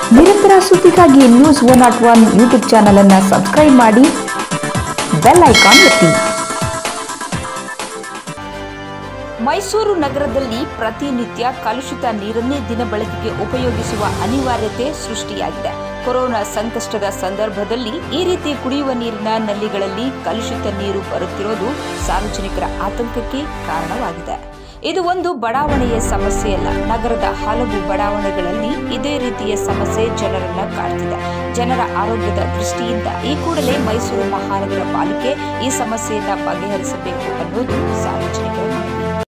ನಿರಂತರ ಸುದ್ದಿಗಾಗಿ news one not one YouTube channel ಅನ್ನು ಸಬ್ಸ್ಕ್ರೈಬ್ ಮಾಡಿ ಬೆಲ್ ಐಕಾನ್ ಒತ್ತಿ ಮೈಸೂರು ನಗರದಲ್ಲಿ ಪ್ರತಿನಿತ್ಯ ಕಲುಷಿತ ನೀರನ್ನೇ ದಿನಬಳಕೆಗೆ ಉಪಯೋಗಿಸುವ ಅನಿವಾರ್ಯತೆ ಸೃಷ್ಟಿಯಾಗಿದೆ ಕೊರೋನಾ ಸಂಕಷ್ಟದ ಸಂದರ್ಭದಲ್ಲಿ ಈ ರೀತಿ ಕುಡಿಯುವ ನೀರಿನ ನಲ್ಲಿಗಳಲ್ಲಿ ಕಲುಷಿತ ನೀರು ಬರುತ್ತಿರೋದು ಸಾರ್ವಜನಿಕರ ಆತಂಕಕ್ಕೆ ಕಾರಣವಾಗಿದೆ ಇದು ಒಂದು ಬಡಾವಣೆಯ ಸಮಸ್ಯೆ ಅಲ್ಲ ನಗರದ ಹಲವು ಬಡಾವಣೆಗಳಲ್ಲಿ ಇದೇ ರೀತಿಯ ಸಮಸ್ಯೆ ಜನರನ್ನ ಕಾಡ್ತಿದೆ ಜನರ ಆರೋಗ್ಯದ ದೃಷ್ಟಿಯಿಂದ ಈ ಕೂಡಲೇ ಮೈಸೂರು ಮಹಾನಗರ ಪಾಲಿಕೆ ಈ ಸಮಸ್ಯೆಯನ್ನ ಬಗೆಹರಿಸಬೇಕು ಅನ್ನೋದು ಸಾರ್ವಜನಿಕರ ಮನವಿ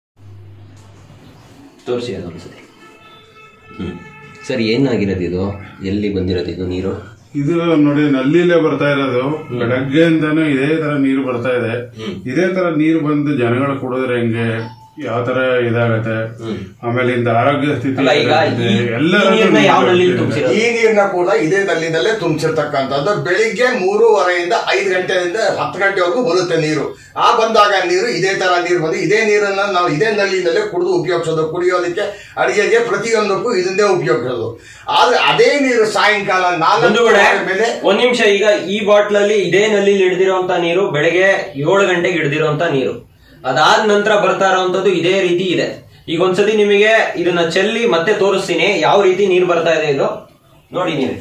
ತೋರಿಸಿ ಅದೊಂದ್ಸತಿ ಹ್ಞೂ ಸರ್ ಏನಾಗಿರೋದು ಇದು ಎಲ್ಲಿ ಬಂದಿರೋದು ಇದು ನೀರು ಇದು ನೋಡಿ ನಲ್ಲಿಲೇ ಬರ್ತಾ ಇರೋದು ಬೆಳಗ್ಗೆಯಿಂದಾನು ಇದೇ ತರ ನೀರು ಬರ್ತಾ ಇದೆ ಇದೇ ತರ ನೀರು ಬಂದು ಜನಗಳು ಕುಡಿದ್ರೆ ಹೆಂಗೆ ಯಾವ ತರ ಇದಾಗತ್ತೆ ಆಮೇಲೆ ಇಂದ ಆರೋಗ್ಯ ಸ್ಥಿತಿ ಅಲ್ಲ ಈಗ ಏನಾಗುತ್ತೆ? ಈ- ಈ ಎಲ್ಲರಲ್ಲೂ ನೀರ್ನ ಯಾವ ನೀರು ನಲ್ಲಿಲಿ ಇದೆ. ತುಂಬಿಸಿರೋದು ಈ ನೀರ್ನ ಕೂಡ ಇದೇ ನಲ್ಲಿನಲ್ಲೇ ತುಂಬಿಸಿರ್ತಕ್ಕಂಥದ್ದು ಬೆಳಿಗ್ಗೆ ಮೂರುವರೆಯಿಂದ ಐದು ಗಂಟೆಯಿಂದ ಹತ್ತು ಗಂಟೆವರೆಗೂ ಬರುತ್ತೆ ನೀರು ಆ ಬಂದಾಗ ನೀರು ಇದೇ ತರ ನೀರು ಬಂದು ಇದೇ ನೀರನ್ನ ನಾವು ಇದೇ ನಲ್ಲಿನಲ್ಲೇ ಕುಡಿದು ಉಪಯೋಗಿಸೋದು ಕುಡಿಯೋದಕ್ಕೆ ಅಡಿಗೆಗೆ ಪ್ರತಿಯೊಂದಕ್ಕೂ ಇದನ್ನೇ ಉಪಯೋಗಿಸೋದು ಆದ್ರೆ ಅದೇ ನೀರು ಸಾಯಂಕಾಲ ನಾಲ್ಕು ಬಂಧುಗಳೇ ಮೇಲೆ ಒಂದ್ ನಿಮಿಷ ಈಗ ಈ ಬಾಟ್ಲಲ್ಲಿ ಇದೇ ನಲ್ಲಿ ಹಿಡಿದಿರುವಂತ ನೀರು ಬೆಳಗ್ಗೆ ಏಳು ಗಂಟೆಗೆ ಹಿಡಿದಿರುವಂತ ನೀರು ಅದಾದ ನಂತರ ಬರ್ತಾ ಇರೋಂಥದ್ದು ಇದೇ ರೀತಿ ಇದೆ ಈಗ ಒಂದ್ಸತಿ ನಿಮಗೆ ಇದನ್ನ ಚೆಲ್ಲಿ ಮತ್ತೆ ತೋರಿಸ್ತೀನಿ ಯಾವ ರೀತಿ ನೀರು ಬರ್ತಾ ಇದೆ ಇದು ನೋಡಿ ನೀವು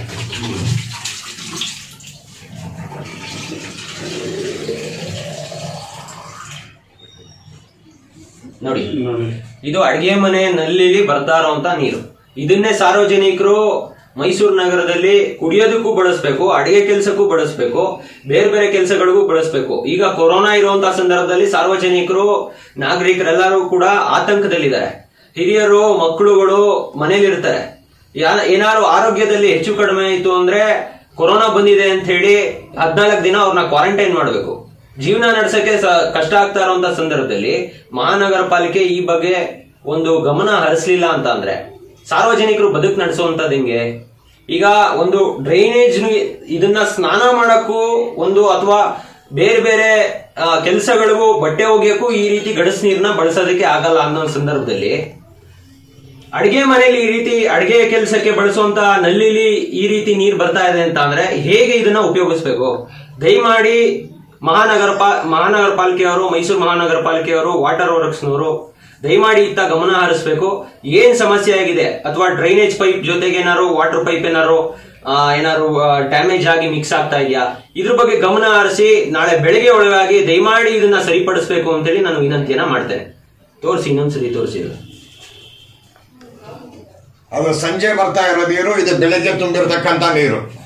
ನೋಡಿ ನೋಡಿ ಇದು ಅಡಿಗೆ ಮನೆ ನಲ್ಲಿಲಿ ಬರ್ತಾ ಇರುವಂತ ನೀರು ಇದನ್ನೇ ಸಾರ್ವಜನಿಕರು ಮೈಸೂರು ನಗರದಲ್ಲಿ ಕುಡಿಯೋದಕ್ಕೂ ಬಳಸಬೇಕು ಅಡಿಗೆ ಕೆಲಸಕ್ಕೂ ಬಳಸಬೇಕು ಬೇರೆ ಬೇರೆ ಕೆಲಸಗಳಿಗೂ ಬಳಸಬೇಕು ಈಗ ಕೊರೋನಾ ಇರುವಂತಹ ಸಂದರ್ಭದಲ್ಲಿ ಸಾರ್ವಜನಿಕರು ನಾಗರಿಕರೆಲ್ಲರೂ ಕೂಡ ಆತಂಕದಲ್ಲಿದ್ದಾರೆ ಹಿರಿಯರು ಮಕ್ಕಳುಗಳು ಮನೇಲಿರ್ತಾರೆ ಯಾ- ಏನಾದ್ರು ಆರೋಗ್ಯದಲ್ಲಿ ಹೆಚ್ಚು ಕಡಿಮೆ ಆಯಿತು ಅಂದ್ರೆ ಕೊರೋನಾ ಬಂದಿದೆ ಅಂತ ಹೇಳಿ ಹದಿನಾಲ್ಕು ದಿನ ಅವ್ರನ್ನ ಕ್ವಾರಂಟೈನ್ ಮಾಡಬೇಕು ಜೀವನ ನಡೆಸಕ್ಕೆ ಸ- ಕಷ್ಟ ಆಗ್ತಾ ಇರುವಂತ ಸಂದರ್ಭದಲ್ಲಿ ಮಹಾನಗರ ಪಾಲಿಕೆ ಈ ಬಗ್ಗೆ ಒಂದು ಗಮನ ಹರಿಸಲಿಲ್ಲ ಅಂತ ಅಂದ್ರೆ ಸಾರ್ವಜನಿಕರು ಬದುಕು ನಡೆಸುವಂತದ್ದು ಹೆಂಗೆ ಈಗ ಒಂದು ಡ್ರೈನೇಜ್ ಇದನ್ನ ಸ್ನಾನ ಮಾಡಕ್ಕೂ ಒಂದು ಅಥವಾ ಬೇರೆ ಬೇರೆ ಕೆಲಸಗಳಿಗೂ ಬಟ್ಟೆ ಒಗೆಯಕ್ಕೂ ಈ ರೀತಿ ಗಡಸ್ ನೀರನ್ನ ಬಳಸೋದಕ್ಕೆ ಆಗಲ್ಲ ಅನ್ನೋ ಸಂದರ್ಭದಲ್ಲಿ ಅಡಿಗೆ ಮನೆಯಲ್ಲಿ ಈ ರೀತಿ ಅಡಿಗೆ ಕೆಲಸಕ್ಕೆ ಬಳಸುವಂತ ನಲ್ಲಿಲಿ ಈ ರೀತಿ ನೀರು ಬರ್ತಾ ಇದೆ ಅಂತ ಅಂದ್ರೆ ಹೇಗೆ ಇದನ್ನ ಉಪಯೋಗಿಸ್ಬೇಕು ದಯಮಾಡಿ ಮಹಾನಗರ ಪಾ ಮಹಾನಗರ ಪಾಲಿಕೆಯವರು ಮೈಸೂರು ಮಹಾನಗರ ಪಾಲಿಕೆಯವರು ವಾಟರ್ ವರ್ಕ್ಸ್ನವರು ದಯಮಾಡಿ ಇತ್ತ ಗಮನ ಹರಿಸಬೇಕು ಏನ್ ಸಮಸ್ಯೆ ಆಗಿದೆ ಅಥವಾ ಡ್ರೈನೇಜ್ ಪೈಪ್ ಜೊತೆಗೆ ಏನಾದ್ರು ವಾಟರ್ ಪೈಪ್ ಏನಾದ್ರು ಆ, ಏನಾದ್ರು ಡ್ಯಾಮೇಜ್ ಆಗಿ ಮಿಕ್ಸ್ ಆಗ್ತಾ ಇದೆಯಾ ಇದ್ರ ಬಗ್ಗೆ ಗಮನ ಹರಿಸಿ ನಾಳೆ ಬೆಳಗ್ಗೆ ಒಳಗಾಗಿ ದಯಮಾಡಿ ಇದನ್ನ ಸರಿಪಡಿಸಬೇಕು ಅಂತೇಳಿ ನಾನು ವಿನಂತಿಯನ್ನ ಮಾಡ್ತೇನೆ ತೋರಿಸಿ ಇನ್ನೊಂದ್ಸರಿ ತೋರಿಸಿ ಅದು ಸಂಜೆ ಬರ್ತಾ ಇರೋ ನೀರು ಇದು ಬೆಳಗ್ಗೆ ತುಂಬಿರ್ತಕ್ಕಂಥ ನೀರು